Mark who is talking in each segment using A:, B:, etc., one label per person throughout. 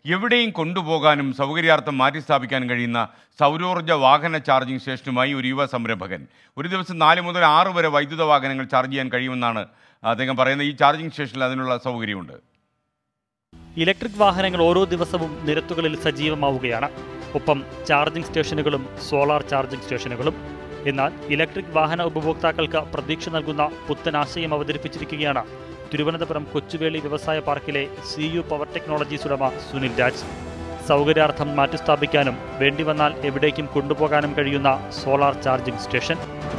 A: എവിടെയും കൊണ്ടുപോകാനും സൗകര്യാർത്ഥം മാറ്റിസ്ഥാപിക്കാനും കഴിയുന്ന സൗരോർജ്ജ വാഹന ചാർജിംഗ് സ്റ്റേഷനുമായി ഒരു യുവ സംരംഭകൻ ഒരു ദിവസം നാല് മുതൽ ആറ് വരെ വൈദ്യുത വാഹനങ്ങൾ ചാർജ് ചെയ്യാൻ കഴിയുമെന്നാണ് അദ്ദേഹം പറയുന്നത് ഈ ചാർജിംഗ് സ്റ്റേഷനിൽ അതിനുള്ള സൗകര്യമുണ്ട്
B: ഇലക്ട്രിക് വാഹനങ്ങൾ ഓരോ ദിവസവും നിരത്തുകളിൽ സജീവമാവുകയാണ് ഒപ്പം ചാർജിംഗ് സ്റ്റേഷനുകളും സോളാർ ചാർജിംഗ് സ്റ്റേഷനുകളും എന്നാൽ ഇലക്ട്രിക് വാഹന ഉപഭോക്താക്കൾക്ക് പ്രതീക്ഷ നൽകുന്ന പുത്തൻ ആശയം അവതരിപ്പിച്ചിരിക്കുകയാണ് തിരുവനന്തപുരം കൊച്ചുവേളി വ്യവസായ പാർക്കിലെ സി യു പവർ ടെക്നോളജീസ് ഉടമ സുനിൽ രാജ് സൗകര്യാർത്ഥം മാറ്റിസ്ഥാപിക്കാനും വേണ്ടിവന്നാൽ എവിടേക്കും കൊണ്ടുപോകാനും കഴിയുന്ന solar charging station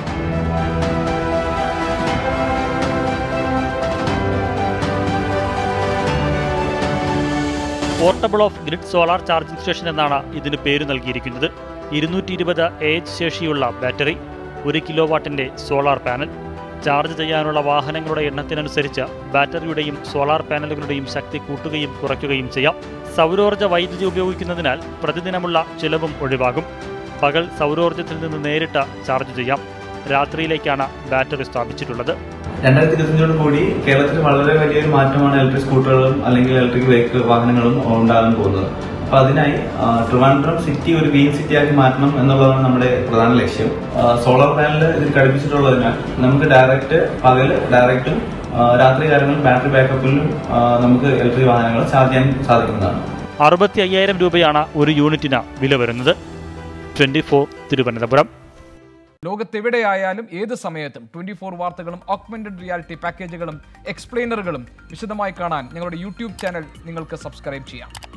B: portable off grid solar charging station എന്നാണ് ഇതിന് പേര് നൽകിയിരിക്കുന്നത് ഇരുന്നൂറ്റി ഇരുപത് എ എച്ച് ശേഷിയുള്ള ബാറ്ററി ഒരു കിലോ വാട്ടിന്റെ സോളാർ പാനൽ ചാർജ് ചെയ്യാനുള്ള വാഹനങ്ങളുടെ എണ്ണത്തിനനുസരിച്ച് ബാറ്ററിയുടെയും സോളാർ പാനലുകളുടെയും ശക്തി കൂട്ടുകയും കുറയ്ക്കുകയും ചെയ്യാം സൗരോർജ്ജ വൈദ്യുതി ഉപയോഗിക്കുന്നതിനാൽ പ്രതിദിനമുള്ള ചിലവും ഒഴിവാകും പകൽ സൗരോർജ്ജത്തിൽ നിന്ന് നേരിട്ട് ചാർജ് ചെയ്യാം രാത്രിയിലേക്കാണ് ബാറ്ററി സ്ഥാപിച്ചിട്ടുള്ളത്
C: രണ്ടായിരത്തി ഇരുപത്തിയഞ്ചോട് കൂടി കേരളത്തിൽ വളരെ വലിയൊരു മാറ്റമാണ് ഇലക്ട്രിക് സ്കൂട്ടറുകളും അല്ലെങ്കിൽ ഇലക്ട്രിക് വെഹിക്കിൾ വാഹനങ്ങളും ഉണ്ടാകാൻ പോകുന്നത് അപ്പൊ അതിനായി ആ, ട്രിവാൻഡ്രം സിറ്റി ഒരു ഗ്രീൻ സിറ്റി ആക്കി മാറ്റണം എന്നുള്ളതാണ് നമ്മുടെ പ്രധാന ലക്ഷ്യം സോളാർ പാനൽ ഇതിൽ ഘടിപ്പിച്ചിട്ടുള്ളതിനാൽ നമുക്ക് ഡയറക്റ്റ് പകല് ഡയറക്റ്റും ആ, രാത്രി കാലങ്ങളിൽ ബാറ്ററി ബാക്കപ്പിലും ആ, നമുക്ക് ഇലക്ട്രിക് വാഹനങ്ങൾ ചാർജ് ചെയ്യാൻ സാധിക്കുന്നതാണ്
B: അറുപത്തി അയ്യായിരം രൂപയാണ് ഒരു യൂണിറ്റിന് വില വരുന്നത് ട്വന്റി ഫോർ തിരുവനന്തപുരം
D: ലോകത്തെവിടെയായാലും ഏത് സമയത്തും ട്വന്റി ഫോർ വാർത്തകളും ഓഗ്മെന്റഡ് റിയാലിറ്റി പാക്കേജുകളും എക്സ്പ്ലെയിനറുകളും വിശദമായി കാണാൻ ഞങ്ങളുടെ യൂട്യൂബ് ചാനൽ നിങ്ങൾക്ക് സബ്സ്ക്രൈബ് ചെയ്യാം